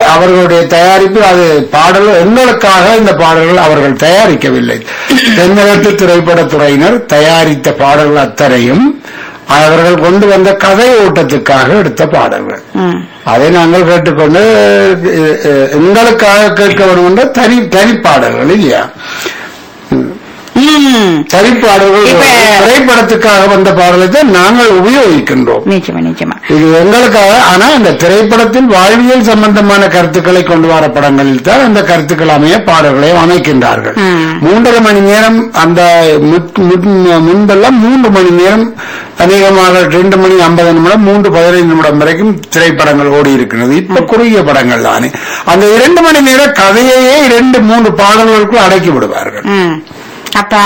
அவர்களுடைய தயாரிப்பு அது பாடல்கள் எங்களுக்காக இந்த பாடல்கள் அவர்கள் தயாரிக்கவில்லை தென்னகத்து திரைப்படத்துறையினர் தயாரித்த பாடல்கள் அத்தனையும் அவர்கள் கொண்டு வந்த கதை ஓட்டத்துக்காக எடுத்த பாடல்கள் ம். அதை நாங்கள் கேட்டுக்கொண்டு அஹ், அஹ், எங்களுக்காக கேட்க வேண்டும் என்ற தனி தனிப்பாடல்கள் இல்லையா ம். தனிப்பாடல்கள் இப்ப- திரைப்படத்துக்காக வந்த பாடலை தான் நாங்கள் உபயோகிக்கின்றோம் நிச்சயமா நிச்சயமா இது எங்களுக்காக ஆனா இந்த திரைப்படத்தில் வாழ்வியல் சம்பந்தமான கருத்துக்களை கொண்டு வர படங்களில் தான் அந்த கருத்துக்கள் அமைய பாடல்களை அமைக்கின்றார்கள் ம். மூன்றரை மணி நேரம் அந்த முத்- முத்- முன்பெல்லாம் மூன்று மணி நேரம் அநேகமாக ரெண்டு மணி ஐம்பது நிமிடம் மூன்று பதினைந்து நிமிடம் வரைக்கும் திரைப்படங்கள் ஓடி இருக்கிறது இப்ப குறுகிய படங்கள் தானே அந்த இரண்டு மணி நேர கதையையே இரண்டு மூன்று பாடல்களுக்குள் அடக்கி விடுவார்கள் ம். அப்பா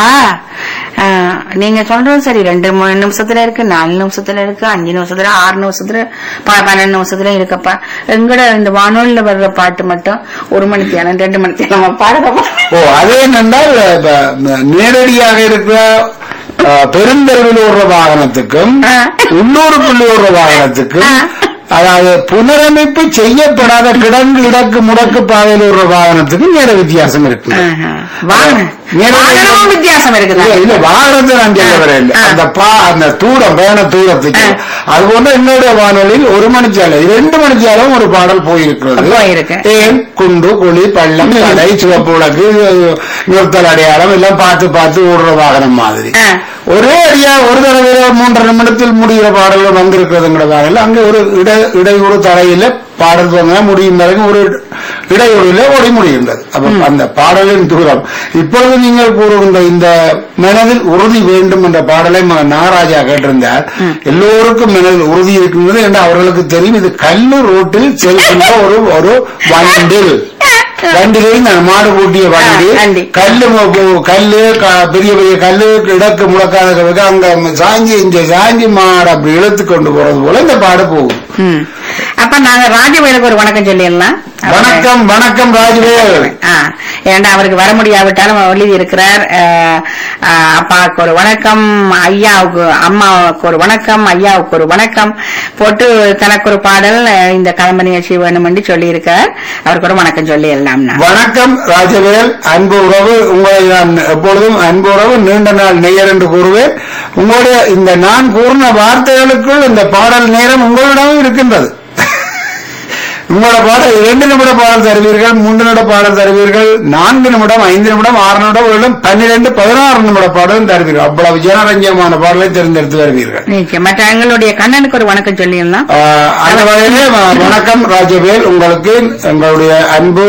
ஆ, நீங்க சொல்றது சரி ரெண்டு மூணு நிமிஷத்துல இருக்கு நாலு நிமிஷத்துல இருக்கு அஞ்சு நிமிஷத்துல ஆறு நிமிஷத்துல ப- பன்னெண்டு நிமிஷத்துல இருக்குப்பா எங்கட இந்த வானொலியில வர்ற பாட்டு மட்டும் ஒரு மணி தேனம் ரெண்டு மணி தேனம் பாடுறப்பா ஓ அது என்னென்றால் இப்ப, நேரடியாக இருக்கிற அஹ், பெருந்தெருவில் ஓடுற வாகனத்துக்கும் ஆ. உள்ளூருக்குள்ளே ஓடுற வாகனத்துக்கும் ஆ. அதாவது புனரமைப்பு செய்யப்படாத கிடங்கு இடக்கு முடக்கு பாதையில் ஓடுற வாகனத்துக்கும் நேர வித்தியாசம் இருக்கு ஆஹா. வாங்க நேரடி- வாகனமும் வித்தியாசம் இருக்குதா இல்ல, இல்ல வாகனத்தை நான் சொல்ல வரேன் ஆ. அந்த பா அந்த தூரம் பயண தூரத்துக்கு ஆ. அது போன்ற என்னுடைய வானொலியில் ஒரு மணிச்சாலை இரண்டு மணிச்சாலும் ஒரு பாடல் போயிருக்கிறது போயிருக்கு. ஏன் குண்டு குழி பள்ளம் கடை சிவப்பு விளக்கு நிறுத்தல் அடையாளம் எல்லாம் பார்த்து பார்த்து ஓடுற வாகனம் மாதிரி ஆ. ஒரே அடியா ஒரு தடவை மூன்றரை நிமிடத்தில் முடிகிற பாடல்கள் வந்திருக்கிறதுங்கிற வானில் அங்க ஒரு இட இடையூறு தடையில பாடல் துவங்க முடியும் வரைக்கும் ஒரு இடையூறில ஓடி முடிகின்றது அப்ப அந்த பாடலின் தூரம் இப்பொழுது நீங்கள் கூறுகின்ற இந்த மனதில் உறுதி வேண்டும் என்ற பாடலை ம- நாகராஜா கேட்டிருந்தார் எல்லோருக்கும் மனதில் உறுதி இருக்கின்றது என்று அவர்களுக்கு தெரியும் இது கல்லு ரோட்டில் செல்கின்ற ஒரு ஒரு வண்டில் வண்டியில் நான் மாடு பூட்டிய வண்டி ஆ, வண்டி. கல்லு மு- மு- கல்லு க- பெரிய பெரிய கல்லு இடக்கு முடக்காத கிடக்கு அங்க சாஞ்சி இங்க சாஞ்சி மாடு அப்படி இழுத்து கொண்டு போறது போல இந்த பாடு போகும் ம். அப்ப நாங்க ராஜவேலுக்கு ஒரு வணக்கம் சொல்லிடலாம் வணக்கம் வணக்கம் ராஜவேல் ஆ, ஏன்டா அவருக்கு வர முடியாவிட்டாலும் அவர் எழுதி இருக்கிறார் அஹ், அஹ், அப்பாவுக்கு ஒரு வணக்கம் ஐயாவுக்கு அம்மாவுக்கு ஒரு வணக்கம் ஐயாவுக்கு ஒரு வணக்கம் போட்டு தனக்கு ஒரு பாடல் அஹ், இந்த கலம்ப நிகழ்ச்சி வேணும் என்று சொல்லி இருக்கார் அவருக்கு ஒரு வணக்கம் சொல்லிடலாம்னா வணக்கம் ராஜவேல் அன்பு உறவு உங்களை நான் எப்பொழுதும் அன்பு உறவு நீண்ட நாள் நெய்யர் என்று கூறுவேன் உங்களுடைய இந்த நான் கூறின வார்த்தைகளுக்குள் இந்த பாடல் நேரம் உங்களிடமும் இருக்கின்றது உங்களோட பாடல் இரண்டு நிமிட பாடல் தருவீர்கள் மூன்று நிமிட பாடல் தருவீர்கள் நான்கு நிமிடம் ஐந்து நிமிடம் ஆறு நிமிடம் ஒரு நிமிடம் பன்னிரண்டு பதினாறு நிமிட பாடலும் தருவீர்கள் அவ்வளவு ஜனரஞ்சமான பாடலை தேர்ந்தெடுத்து வருவீர்கள் நிச்சயம். மற்ற எங்களுடைய கண்ணனுக்கு ஒரு வணக்கம் சொல்லிடலாம் ஆஹ் அந்த வகையிலே வ- வணக்கம் ராஜவேல் உங்களுக்கு எங்களுடைய அன்பு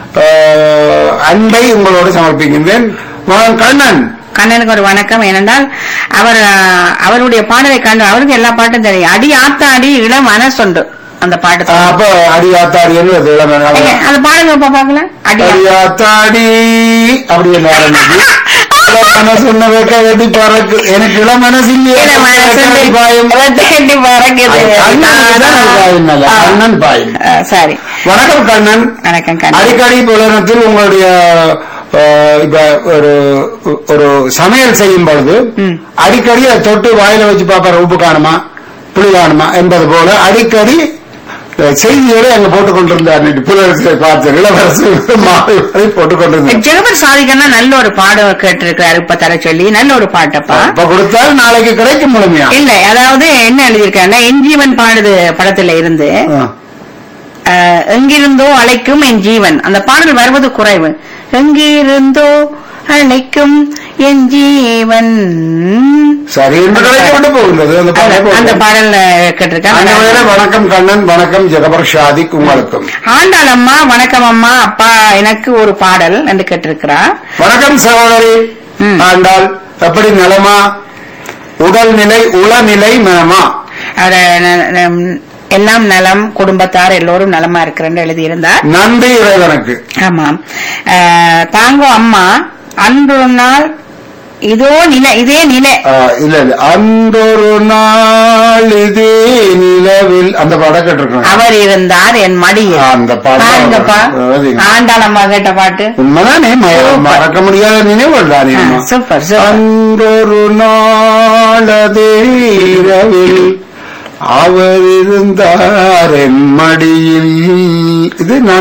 ஆஹ் அன்பை உங்களோடு சமர்ப்பிக்கின்றேன் வணக்கம் கண்ணன் கண்ணனுக்கு ஒரு வணக்கம் ஏனென்றால் அவர் அஹ், அவருடைய பாடலை கண்டு அவருக்கு எல்லா பாட்டும் தெரியும் அடி ஆத்தாடி இளம் மனசொண்டு அந்த பாட்டு ஆஹ் அப்ப அடியாத்தாடி என்று அது இளமை நாள். ஏங்க, அந்த பாடுங்க இப்ப பாக்கலாம் அடி அடியாத்தாடி அப்படி என்ன ஆரம்பிச்சு மனசு உன்னை வைக்க வெட்டி பறக்கு எனக்கு இள மனசு இல்லையே இளம் மனசொண்டு வெட்டாடி பாயும் ரெட்டடி பறக்குது. அது கண்ணனுக்கு தான் அது பாயும் நல்ல. ஆ. கண்ணன் பாயும் ஆ, சரி வணக்கம் கண்ணன் வணக்கம் கண்ணன் அடிக்கடி புலனத்தில் உங்களுடைய அஹ், இப்ப ஒரு ஒரு சமையல் செய்யும் பொழுது ம். அடிக்கடி அதை தொட்டு வாயில வச்சு பாப்பாரு உப்பு காணுமா புளி காணுமா என்பது போல அடிக்கடி அஹ், செய்திகளை அங்க போட்டுக் கொண்டிருந்தார் நேற்று புலரசை பார்த்து இளவரசு மாறி மாறி போட்டுக் கொண்டிருந்தார் ஜெகபர் சாதிக்கன்னா நல்ல ஒரு பாடம் கேட்டிருக்கிறாரு இப்ப தர சொல்லி நல்ல ஒரு பாட்டப்பா இப்ப கொடுத்தால் நாளைக்கு கிடைக்கும் முழுமையா இல்ல அதாவது என்ன எழுதியிருக்காருன்னா என் ஜீவன் பாடுது படத்துல இருந்து ஆ. அஹ், எங்கிருந்தோ அழைக்கும் என் ஜீவன் அந்த பாடல் வருவது குறைவு எங்கிருந்தோ அழைக்கும் என் ஜீவன் சரி என்று கிடைக்க கொண்டு போகின்றது அந்த பாடலை அந்த- அந்த போடுவோம். பாடல் அந்த வகையில கேட்டிருக்காங்க வணக்கம் கண்ணன் வணக்கம் ஜெகபர் ஷாதிக் உங்களுக்கும் ஆண்டாள் அம்மா வணக்கம் அம்மா அப்பா எனக்கு ஒரு பாடல் என்று கேட்டிருக்கிறா வணக்கம் சகோதரி ம். ஆண்டாள் எப்படி நலமா உடல்நிலை உளநிலை நலமா அவர ந- ந- எல்லாம் நலம் குடும்பத்தார் எல்லோரும் நலமா இருக்கிறேன்னு எழுதியிருந்தார் நன்றி இறைவனுக்கு ஆமாம் அஹ், தாங்கோ அம்மா அன்று ஒரு நாள் இதோ நிலை இதே நிலை ஆ, இல்ல இல்ல அன்றொரு நாள் இதே நிலவில் அந்த படம் கேட்டிருக்கேன் அவர் இருந்தார் என் மடியில் அந்த பாட்டு பாருங்கப்பா அதாவது ஆண்டாள் அம்மா கேட்ட பாட்டு உண்மைதானே ம- சூப்பர். மறக்க முடியாத நினைவுகள் தானே ஆ, அம்மா. சூப்பர் சூப்பர் அன்றொரு நாளதே இரவில் அவர் இருந்தார் என் மடியில் இது நான்